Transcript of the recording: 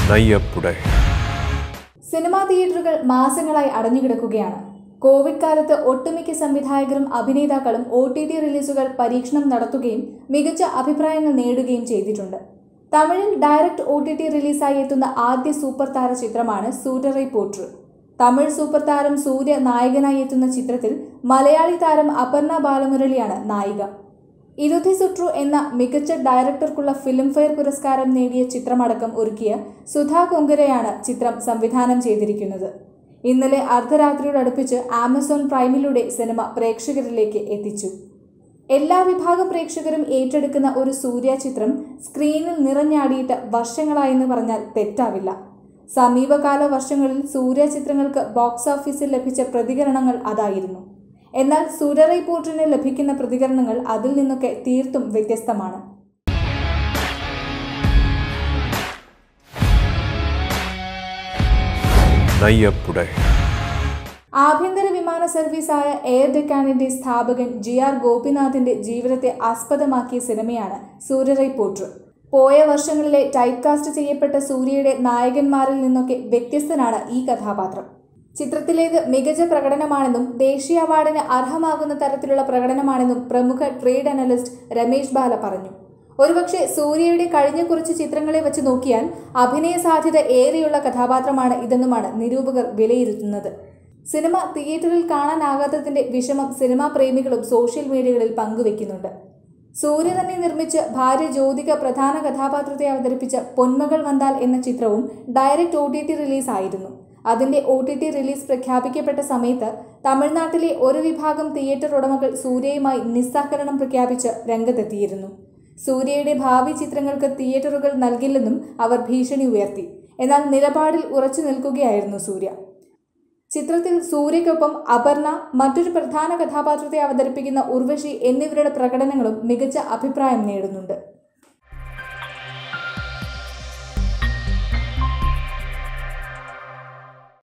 നയ്യപ്പുടൈ cinema തിയേറ്ററുകൾ മാസങ്ങളായി അടഞ്ഞുകിടക്കുകയാണ് Covid കാലത്ത് ഒട്ടുമിക്ക സംവിധായകരും അഭിനേതാക്കളും ഒ ടി ടി റിലീസുകൾ പരീക്ഷണം നടത്തുകയും മികച്ച അഭിപ്രായങ്ങൾ നേടുകയും ചെയ്തിട്ടുണ്ട് തമിഴിൽ ഡയറക്റ്റ് ഒ ടി ടി റിലീസായി എത്തുന്ന ആദ്യ സൂപ്പർ താര ചിത്രമാണ് സൂര്യറൈ പോട്രു തമിഴ് സൂപ്പർ താരം സൂര്യ നായകനായി എത്തുന്ന ചിത്രത്തിൽ മലയാളി താരം അപർണ ബാലമുരളിയാണ് നായിക ഇരുധി സുട്രു എന്ന മികച്ച ഡയറക്ടർക്കുള്ള ഫിലിംഫെയർ പുരസ്കാരം നേടിയ ചിത്രമടക്കം ഒരുക്കിയ സുധാ കൊങ്കരയാണ് ചിത്രം സംവിധാനം ചെയ്തിരിക്കുന്നത് ഇന്നലെ അർദ്ധരാത്രിയോടടുപ്പിച്ച് ആമസോൺ പ്രൈമിലൂടെ സിനിമ പ്രേക്ഷകരിലേക്ക് എത്തിച്ചു എല്ലാ വിഭാഗം പ്രേക്ഷകരും ഏറ്റെടുക്കുന്ന ഒരു സൂര്യ ചിത്രം സ്ക്രീനിൽ നിറഞ്ഞാടിയിട്ട് വർഷങ്ങളായെന്ന് പറഞ്ഞാൽ തെറ്റാവില്ല സമീപകാല വർഷങ്ങളിൽ സൂര്യ ചിത്രങ്ങൾക്ക് ബോക്സ് ഓഫീസിൽ ലഭിച്ച പ്രതികരണങ്ങൾ അതായിരുന്നു എന്നാൽ സൂര്യറൈ പോർട്ടിന് ലഭിക്കുന്ന പ്രതികരണങ്ങൾ അതിൽ നിന്നൊക്കെ തീർത്തും വ്യത്യസ്തമാണ് നയ്യപ്പുടൈ ആഭ്യന്തര വിമാന സർവീസായ എയർ ഡെക്കാനിന്റെ സ്ഥാപകൻ ജി ആർ ഗോപിനാഥിന്റെ ജീവിതത്തെ ആസ്പദമാക്കിയ സിനിമയാണ് സൂര്യറൈ പോട്രു പോയ വർഷങ്ങളിലെ ടൈപ്പ് കാസ്റ്റ് ചെയ്യപ്പെട്ട സൂര്യയുടെ നായകന്മാരിൽ നിന്നൊക്കെ വ്യത്യസ്തനാണ് ഈ കഥാപാത്രം ചിത്രത്തിലേത് മികച്ച പ്രകടനമാണെന്നും ദേശീയ അവാർഡിന് അർഹമാകുന്ന തരത്തിലുള്ള പ്രകടനമാണെന്നും പ്രമുഖ ട്രേഡ് അനലിസ്റ്റ് രമേശ് ബാല പറഞ്ഞു ഒരുപക്ഷെ സൂര്യയുടെ കഴിഞ്ഞ കുറച്ച് ചിത്രങ്ങളെ വെച്ച് നോക്കിയാൽ അഭിനയ സാധ്യത ഏറെയുള്ള കഥാപാത്രമാണ് ഇതെന്നുമാണ് നിരൂപകർ വിലയിരുത്തുന്നത് സിനിമ തിയേറ്ററിൽ കാണാനാകാത്തതിന്റെ വിഷമം സിനിമാ പ്രേമികളും സോഷ്യൽ മീഡിയകളിൽ പങ്കുവെക്കുന്നുണ്ട് സൂര്യ തന്നെ നിർമ്മിച്ച് ഭാര്യ ജ്യോതിക പ്രധാന കഥാപാത്രത്തെ അവതരിപ്പിച്ച പൊന്മകൾ വന്താൽ എന്ന ചിത്രവും direct O T T release ആയിരുന്നു അതിന്റെ ഒ ടി ടി റിലീസ് പ്രഖ്യാപിക്കപ്പെട്ട സമയത്ത് തമിഴ്നാട്ടിലെ ഒരു വിഭാഗം തിയേറ്റർ ഉടമകൾ സൂര്യയുമായി നിസ്സഹകരണം പ്രഖ്യാപിച്ച് രംഗത്തെത്തിയിരുന്നു സൂര്യയുടെ ഭാവി ചിത്രങ്ങൾക്ക് തിയേറ്ററുകൾ നൽകില്ലെന്നും അവർ ഭീഷണി ഉയർത്തി എന്നാൽ നിലപാടിൽ ഉറച്ചു നിൽക്കുകയായിരുന്നു സൂര്യ ചിത്രത്തിൽ സൂര്യയ്ക്കൊപ്പം അപർണ മറ്റൊരു പ്രധാന കഥാപാത്രത്തെ അവതരിപ്പിക്കുന്ന ഉർവശി എന്നിവരുടെ പ്രകടനങ്ങളും മികച്ച അഭിപ്രായം നേടുന്നുണ്ട്